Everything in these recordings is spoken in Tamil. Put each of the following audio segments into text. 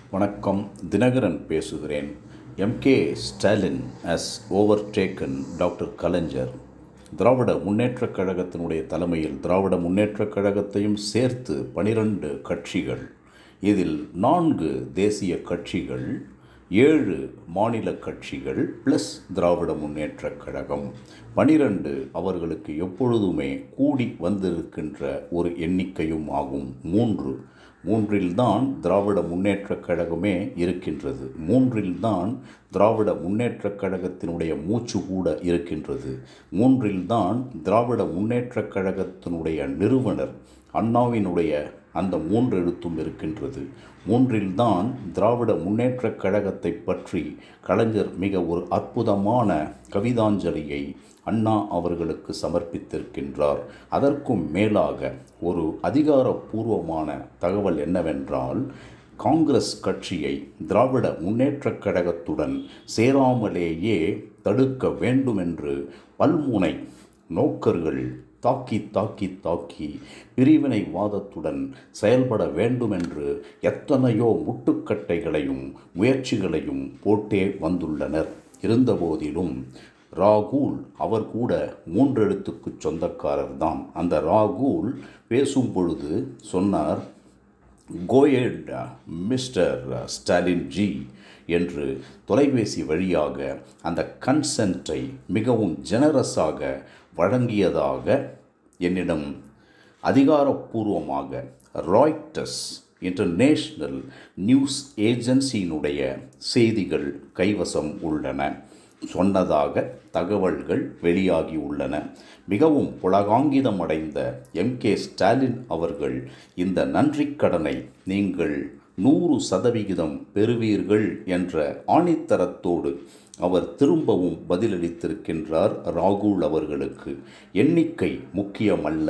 வணக்கம் தினகரன் பேசுகிறேன் M K Stalin as overtaken doctor Kalaignar Dravida Munnetra கழகத்தினுடைய தலைமையில் திராவிட முன்னேற்றக் கழகத்தையும் சேர்த்து பனிரெண்டு கட்சிகள் இதில் நான்கு தேசிய கட்சிகள் ஏழு மாநில கட்சிகள் ப்ளஸ் திராவிட முன்னேற்றக் கழகம் பனிரெண்டு அவர்களுக்கு எப்பொழுதுமே கூடி வந்திருக்கின்ற ஒரு எண்ணிக்கையும் ஆகும் மூன்று மூன்றில்தான் திராவிட முன்னேற்றக் கழகமே இருக்கின்றது மூன்றில்தான் திராவிட முன்னேற்றக் கழகத்தினுடைய மூச்சு கூட இருக்கின்றது மூன்றில்தான் திராவிட முன்னேற்றக் கழகத்தினுடைய நிறுவனர் அண்ணாவினுடைய அந்த மூன்று எழுத்தும் இருக்கின்றது மூன்றில்தான் திராவிட முன்னேற்றக் கழகத்தை பற்றி கலைஞர் மிக ஒரு அற்புதமான கவிதாஞ்சலியை அண்ணா அவர்களுக்கு சமர்ப்பித்திருக்கின்றார் அதற்கும் மேலாக ஒரு அதிகாரப்பூர்வமான தகவல் என்னவென்றால் காங்கிரஸ் கட்சியை திராவிட முன்னேற்றக் கழகத்துடன் சேராமலேயே தடுக்க வேண்டுமென்று பல்முனை நோக்கர்கள் தாக்கி தாக்கி தாக்கி பிரிவினைவாதத்துடன் செயல்பட வேண்டுமென்று எத்தனையோ முட்டுக்கட்டைகளையும் முயற்சிகளையும் போட்டே வந்துள்ளனர் இருந்தபோதிலும் ராகூல் அவர் கூட மூன்றெழுத்துக்கு சொந்தக்காரர் தான் அந்த ராகூல் பேசும் பொழுது சொன்னார் கோயட் மிஸ்டர் ஸ்டாலின் ஜி என்று தொலைபேசி வழியாக அந்த கன்சென்ட்டை மிகவும் ஜெனரஸாக வழங்கியதாக என்னிடம் அதிகாரப்பூர்வமாக ராய்டர்ஸ் இன்டர்நேஷ்னல் நியூஸ் ஏஜென்சியினுடைய செய்திகள் கைவசம் உள்ளன சொன்னதாக தகவல்கள் வெளியாகி உள்ளன மிகவும் புலகாங்கிதம் அடைந்த எம் கே ஸ்டாலின் அவர்கள் இந்த நன்றிக் கடனை நீங்கள் நூறு சதவிகிதம் பெறுவீர்கள் என்ற ஆணித்தரத்தோடு அவர் திரும்பவும் பதிலளித்திருக்கின்றார் ராகுல் அவர்களுக்கு எண்ணிக்கை முக்கியமல்ல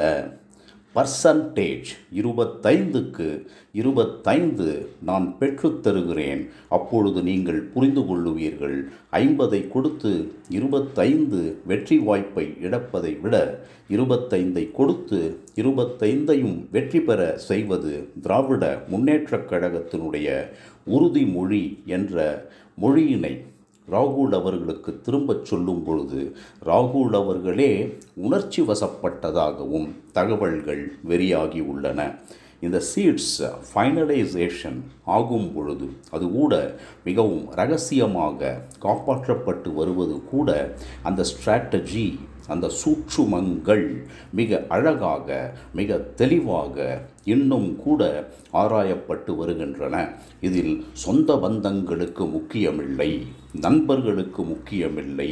பர்சன்டேஜ் இருபத்தைந்துக்கு இருபத்தைந்து நான் பெற்றுத் தருகிறேன் அப்பொழுது நீங்கள் புரிந்து கொள்ளுவீர்கள் ஐம்பதை கொடுத்து இருபத்தைந்து வெற்றி வாய்ப்பை இழப்பதை விட இருபத்தைந்தை கொடுத்து இருபத்தைந்தையும் வெற்றி பெற செய்வது திராவிட முன்னேற்றக் கழகத்தினுடைய உறுதிமொழி என்ற மொழியினை ராகுல் அவர்களுக்கு திரும்பச் சொல்லும் பொழுது ராகுல் அவர்களே உணர்ச்சி வசப்பட்டதாகவும் தகவல்கள் வெளியாகி உள்ளன இந்த சீட்ஸ் ஃபைனலைசேஷன் ஆகும் பொழுது அது கூட மிகவும் ரகசியமாக காப்பாற்றப்பட்டு வருவது கூட அந்த ஸ்ட்ராட்டஜி அந்த சூற்றுமங்கள் மிக அழகாக மிக தெளிவாக இன்னும் கூட ஆராயப்பட்டு வருகின்றன இதில் சொந்த பந்தங்களுக்கு முக்கியமில்லை நண்பர்களுக்கு முக்கியமில்லை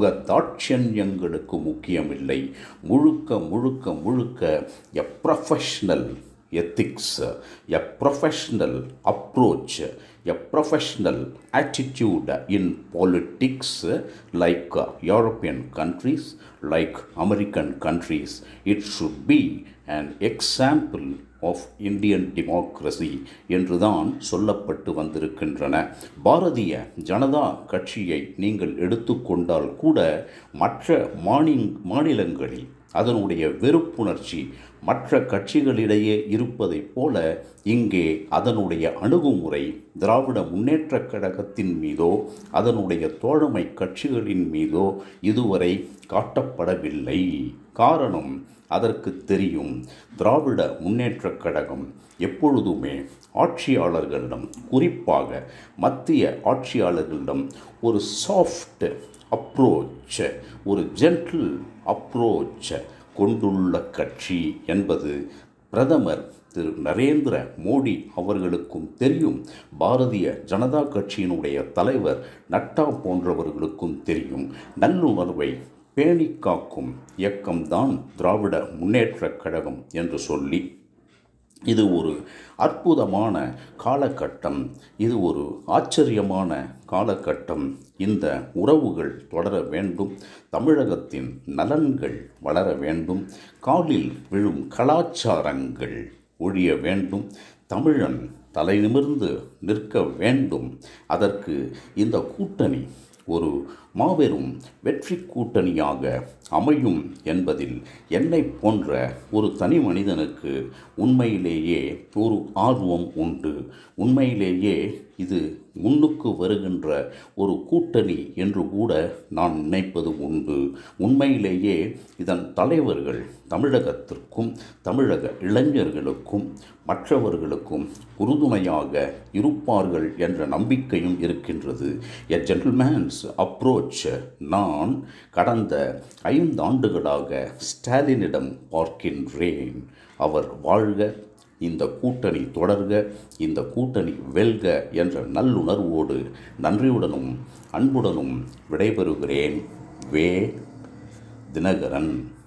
முகத்தாட்சண்யங்களுக்கு முக்கியமில்லை முழுக்க முழுக்க முழுக்க a professional ethics, a professional approach, a professional attitude in politics like European countries, like American countries. It should be an example of Indian democracy என்றுதான் சொல்லப்பட்டு வந்திருக்கின்றன பாரதிய ஜனதா கட்சியை நீங்கள் எடுத்துக்கொண்டால் கூட மற்ற மாநில மாநிலங்களில் அதனுடைய வெறுப்புணர்ச்சி மற்ற கட்சிகளிடையே இருப்பதைப் போல இங்கே அதனுடைய அணுகுமுறை திராவிட முன்னேற்றக் கழகத்தின் மீதோ அதனுடைய தோழமை கட்சிகளின் மீதோ இதுவரை காட்டப்படவில்லை காரணம் அதற்கு தெரியும் திராவிட முன்னேற்றக் கழகம் எப்பொழுதுமே ஆட்சியாளர்களிடம் குறிப்பாக மத்திய ஆட்சியாளர்களிடம் ஒரு சாஃப்ட் அப்ரோச் ஒரு ஜென்டில் அப்ரோச் கொண்டுள்ள கட்சி என்பது பிரதமர் திரு நரேந்திர மோடி அவர்களுக்கும் தெரியும் பாரதிய ஜனதா கட்சியினுடைய தலைவர் நட்டா போன்றவர்களுக்கும் தெரியும் நல்லுணர்வை பேணி காக்கும் இயக்கம்தான் திராவிட முன்னேற்றக் கழகம் என்று சொல்லி இது ஒரு அற்புதமான காலகட்டம் இது ஒரு ஆச்சரியமான காலகட்டம் இந்த உறவுகள் தொடர வேண்டும் தமிழகத்தின் நலன்கள் வளர வேண்டும் காலில் விழும் கலாச்சாரங்கள் ஒழிய வேண்டும் தமிழன் தலை நிமிர்ந்து நிற்க வேண்டும் அதற்கு இந்த கூட்டணி ஒரு மாபெரும் வெற்றி கூட்டணியாக அமையும் என்பதில் என்னை போன்ற ஒரு தனி மனிதனுக்கு உண்மையிலேயே ஒரு ஆர்வம் உண்டு உண்மையிலேயே இது முன்னுக்கு வருகின்ற ஒரு கூட்டணி என்று கூட நான் நினைப்பது உண்டு உண்மையிலேயே இதன் தலைவர்கள் தமிழகத்திற்கும் தமிழக இளைஞர்களுக்கும் மற்றவர்களுக்கும் உறுதுணையாக இருப்பார்கள் என்ற நம்பிக்கையும் இருக்கின்றது எ ஜென்டில்மேன்ஸ் அப்ரோச் நான் கடந்த ஐந்து ஆண்டுகளாக ஸ்டாலினிடம் பார்க்கின்றேன் அவர் வாழ்க இந்த கூட்டணி தொடர்க இந்த கூட்டணி வெல்க என்ற நல்லுணர்வோடு நன்றியுடனும் அன்புடனும் விடைபெறுகிறேன் வே தினகரன்